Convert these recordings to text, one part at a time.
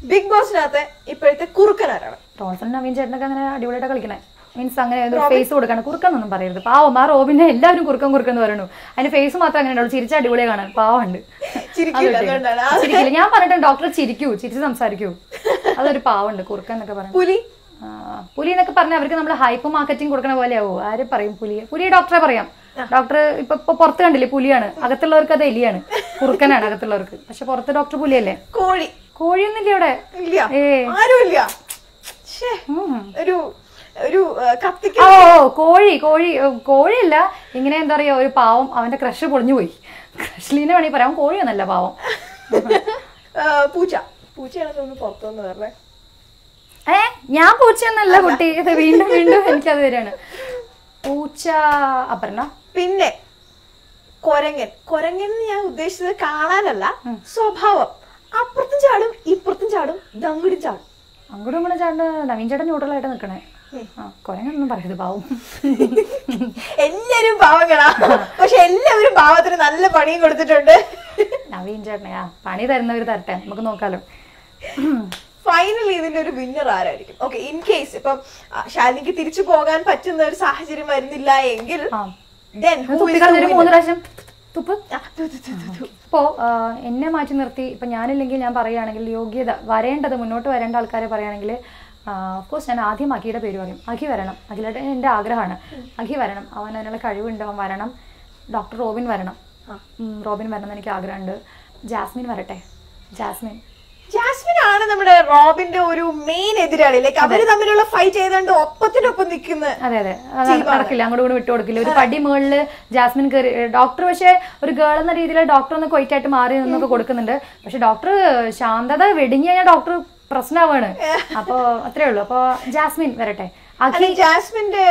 Big ബോസിനകത്ത് ഇപ്പോഴത്തെ കുറുക്കൻ ആരാണ് റോൺസൺ നവീൻ ചേട്ടനൊക്കെ അങ്ങനെ അടിപൊളിയായിട്ട് കളിക്കണേ മീൻസ് അങ്ങനെ ഫേസ് കൊടുക്കണം കുറുക്കെന്നൊന്നും പറയരുത് പാവം ആ റോബിനെ എല്ലാവരും കുറുക്കൻ കുറുക്കൻ എന്ന് പറയുന്നു അതിന്റെ ഫേസ് മാത്രം അങ്ങനെ ഉണ്ടാവും ചിരിച്ച അടിപൊളിയെ കാണാൻ പാവമുണ്ട് ചിരിക്കില്ല, അത് വിട്ടേക്ക്. അതുകൊണ്ടാണ്. ആ- ചിരിക്കില്ല ഞാൻ പറഞ്ഞിട്ടുണ്ട് ഡോക്ടർ ചിരിക്കൂ ചിരിച്ച് സംസാരിക്കൂ അതൊരു പാവമുണ്ട് കുറുക്കൻ എന്നൊക്കെ പറയും പുലി ആ, പുലി എന്നൊക്കെ പറഞ്ഞാൽ അവർക്ക് നമ്മൾ ഹൈപ്പ് മാർക്കറ്റിംഗ് കൊടുക്കണ പോലെയാവോ ആര് പറയും പുലിയെ പുലിയെ ഡോക്ടറെ പറയാം ഡോക്ടർ ഇപ്പൊ ഇപ്പൊ പുറത്ത് കണ്ടില്ലേ പുലിയാണ് അകത്തുള്ളവർക്ക് അത് എലിയാണ് കുറുക്കനാണ് അകത്തുള്ളവർക്ക് പക്ഷെ പുറത്ത് ഡോക്ടർ പുലിയല്ലേ കോഴി കോഴിയൊന്നുമില്ല ഇവിടെ ഇല്ല ഏ. ആരുമില്ല ശ്ശേ, ഉം. ഒരു ഒരു ആ, കത്തിക്ക ഓ ഓ, കോഴി കോഴി ഏ, കോഴിയല്ല ഇങ്ങനെ എന്താ പറയാ ഒരു പാവം അവന്റെ ക്രഷ് പൊളിഞ്ഞു പോയി ക്രഷ്ലീനെ വേണമെങ്കിൽ പറയാം അവൻ കോഴിയൊന്നല്ല പാവം ആ, പൂച്ച പൂച്ചയാണ് തോന്നുന്നു പുറത്തു വന്ന് വേറെ ഏ ഞാൻ പൂച്ചയൊന്നല്ല കുട്ടി ഇത് വീണ്ടും വീണ്ടും എനിക്കത് വരികയാണ് പൂച്ച അപർണ പിന്നെ കൊരങ്ങൻ കൊരങ്ങൻ എന്ന് ഞാൻ ഉദ്ദേശിച്ചത് കാണാനല്ല സ്വഭാവം അപ്പുറത്തും ചാടും ഇപ്പുറത്തും ചാടും ദങ്ങടും ചാടും അങ്ങോട്ടും ഇങ്ങോട്ടും ചേട്ടൻ നവീൻ ചേട്ടൻ ന്യൂട്രലായിട്ട് നിൽക്കണേ ആ കൊരങ്ങനൊന്നും പറയരുത് പാവം എല്ലാരും പാവങ്ങളാ പക്ഷെ എല്ലാവരും പാവത്തിന് നല്ല പണിയും കൊടുത്തിട്ടുണ്ട് നവീൻ ചേട്ടനെ ആ പണി തരുന്നവർ തരട്ടെ നമുക്ക് നോക്കാലോ ഫൈനലി ഇതിന്റെ ഒരു വിന്നർ ആരായിരിക്കും ഓക്കെ ഇൻ കേസ് ഇപ്പം ആ, ശാലിനിക്ക് തിരിച്ചു പോകാൻ പറ്റുന്ന ഒരു സാഹചര്യം വരുന്നില്ല എങ്കിൽ ആ then who is the തുപ്പിക്കളഞ്ഞൊരു winner? മൂന്ന് പ്രാവശ്യം തുപ്പ് ആ, തു, തു, തു, തു, തു. ഇപ്പോ ആ, എന്നെ മാറ്റി നിർത്തി ഇപ്പൊ ഞാനില്ലെങ്കിൽ ഞാൻ പറയുകയാണെങ്കിൽ യോഗ്യത വരേണ്ടത് മുന്നോട്ട് വരേണ്ട ആൾക്കാരെ പറയുകയാണെങ്കിൽ ഓഫ്കോഴ്സ് ഞാൻ ആദ്യം അഖിയുടെ പേര് പറയും അഖി വരണം അഖിലയുടെ എൻ്റെ ആഗ്രഹമാണ് അഖി വരണം അവൻ അതിനുള്ള കഴിവുണ്ട് അവൻ വരണം ഡോക്ടർ റോബിൻ വരണം ഉം, റോബിൻ വരണം എന്ന് എനിക്ക് ആഗ്രഹമുണ്ട് ജാസ്മിൻ വരട്ടെ ജാസ്മിൻ ജാസ്മിൻ ആണ് നമ്മുടെ റോബിന്റെ ഒരു മെയിൻ എതിരാളി ലൈക്ക് അവര് തമ്മിലുള്ള ഫൈറ്റ് ചെയ്തുകൊണ്ട് ഒപ്പത്തിനൊപ്പം നിൽക്കുന്ന അതെ അതെ അത് നടക്കില്ല അങ്ങോട്ട് കൂടെ വിട്ടു കൊടുക്കില്ല ഒരു പടി മുകളില് ജാസ്മിൻ കയറി ഡോക്ടർ പക്ഷേ ഒരു ഗേൾ എന്ന രീതിയിൽ ഡോക്ടർ ഒന്ന് കൊയ്റ്റായിട്ട് മാറി നിന്നൊക്കെ കൊടുക്കുന്നുണ്ട് പക്ഷെ ഡോക്ടർ ശാന്തത വെടിഞ്ഞു കഴിഞ്ഞാൽ ഡോക്ടർ പ്രശ്നമാവാണ് അപ്പോ അത്രേ ഉള്ളൂ അപ്പൊ ജാസ്മിൻ വരട്ടെ അല്ല അഖി ജാസ്മിന്റെ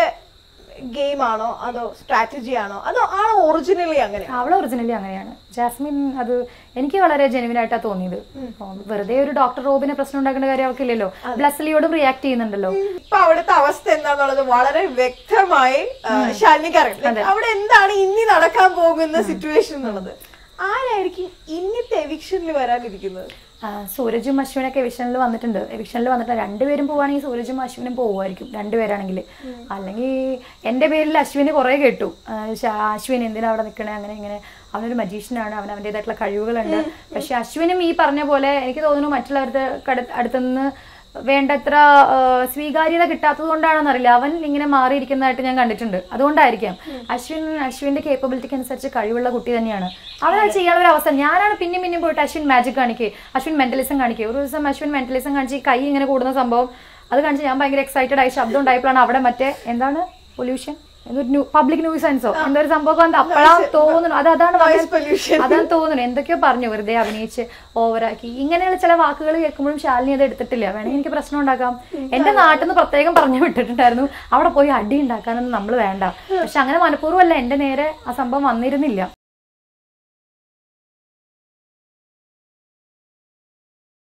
ഗെയിം ആണോ അതോ സ്ട്രാറ്റജി ആണോ അതോ ആണോ ഒറിജിനലി അങ്ങനെ അവളെ ഒറിജിനലി അങ്ങനെയാണ് ജാസ്മിൻ അത് എനിക്ക് വളരെ ജെനുവിൻ ആയിട്ടാ തോന്നിയത് അപ്പൊ വെറുതെ ഒരു ഡോക്ടർ റോബിനെ പ്രശ്നം ഉണ്ടാക്കേണ്ട കാര്യം അവൾക്കില്ലല്ലോ ബ്ലസ്ലിയോടും റിയാക്ട് ചെയ്യുന്നുണ്ടല്ലോ ഇപ്പൊ അവിടുത്തെ അവസ്ഥ എന്താന്നുള്ളത് വളരെ വ്യക്തമായി ആ, ശാലിനിക്ക് അറിയാം Like, അവിടെ എന്താണ് ഇനി നടക്കാൻ പോകുന്ന സിറ്റുവേഷൻ എന്നുള്ളത് ആരായിരിക്കും ഇന്നത്തെ എവിക്ഷനിൽ വരാനിരിക്കുന്നത് ആ, സൂരജും അശ്വിനൊക്കെ എവിഷനിൽ വന്നിട്ടുണ്ട് എവിഷനിൽ വന്നിട്ട് രണ്ടുപേരും പോവാണെങ്കിൽ സൂരജും അശ്വിനും പോവുമായിരിക്കും രണ്ടുപേരാണെങ്കിൽ അല്ലെങ്കിൽ എൻ്റെ പേരിൽ അശ്വിന് കുറേ കേട്ടു ആ, ശ- അശ്വിൻ എന്തിനാ അവിടെ നിൽക്കണേ അങ്ങനെ ഇങ്ങനെ അവനൊരു മജീഷ്യനാണ് അവൻ അവൻ്റെതായിട്ടുള്ള കഴിവുകളുണ്ട് പക്ഷെ അശ്വിനും ഈ പറഞ്ഞ പോലെ എനിക്ക് തോന്നുന്നു മറ്റുള്ളവരുടെ കട- അടുത്തുനിന്ന് വേണ്ടത്ര ആ, സ്വീകാര്യത കിട്ടാത്തത് കൊണ്ടാണെന്ന് അറിയില്ല അവൻ ഇങ്ങനെ മാറിയിരിക്കുന്നതായിട്ട് ഞാൻ കണ്ടിട്ടുണ്ട് അതുകൊണ്ടായിരിക്കാം അശ്വിൻ അശ്വിന്റെ കേപ്പബിലിറ്റിക്ക് അനുസരിച്ച് കഴിവുള്ള കുട്ടി തന്നെയാണ് അവനത് ചെയ്യാനുള്ള ഒരു അവസരം ഞാനാണ് പിന്നെയും പിന്നെയും പോയിട്ട് അശ്വിൻ മാജിക് കാണിക്കുക അശ്വിൻ മെന്റലിസം കാണിക്കുക ഒരു ദിവസം അശ്വിൻ മെന്റലിസം കാണിച്ച് ഈ കൈ ഇങ്ങനെ കൂടുന്ന സംഭവം അത് കാണിച്ച് ഞാൻ ഭയങ്കര എക്സൈറ്റഡ് ആയി ശബ്ദം ഉണ്ടായപ്പോഴാണ് അവിടെ മറ്റേ എന്താണ് പൊല്യൂഷൻ എന്തൊരു പബ്ലിക് ന്യൂസൻസോ എന്തോ ഒരു സംഭവം വന്നത് അപ്പോഴാ തോന്നുന്നു അത് അതാണ് Noise പറഞ്ഞത്. pollution. അതാണ് തോന്നുന്നു എന്തൊക്കെയോ പറഞ്ഞു വെറുതെ അഭിനയിച്ച് ഓവറാക്കി ഇങ്ങനെയുള്ള ചില വാക്കുകൾ കേൾക്കുമ്പോഴും ശാലിനി അത് എടുത്തിട്ടില്ല വേണമെങ്കിൽ എനിക്ക് പ്രശ്നം ഉണ്ടാക്കാം എന്റെ നാട്ടിൽ നിന്ന് പ്രത്യേകം പറഞ്ഞു വിട്ടിട്ടുണ്ടായിരുന്നു അവിടെ പോയി അടി ഉണ്ടാക്കാനൊന്നും നമ്മൾ വേണ്ട പക്ഷെ അങ്ങനെ മനഃപൂർവ്വമല്ല എന്റെ നേരെ ആ സംഭവം വന്നിരുന്നില്ല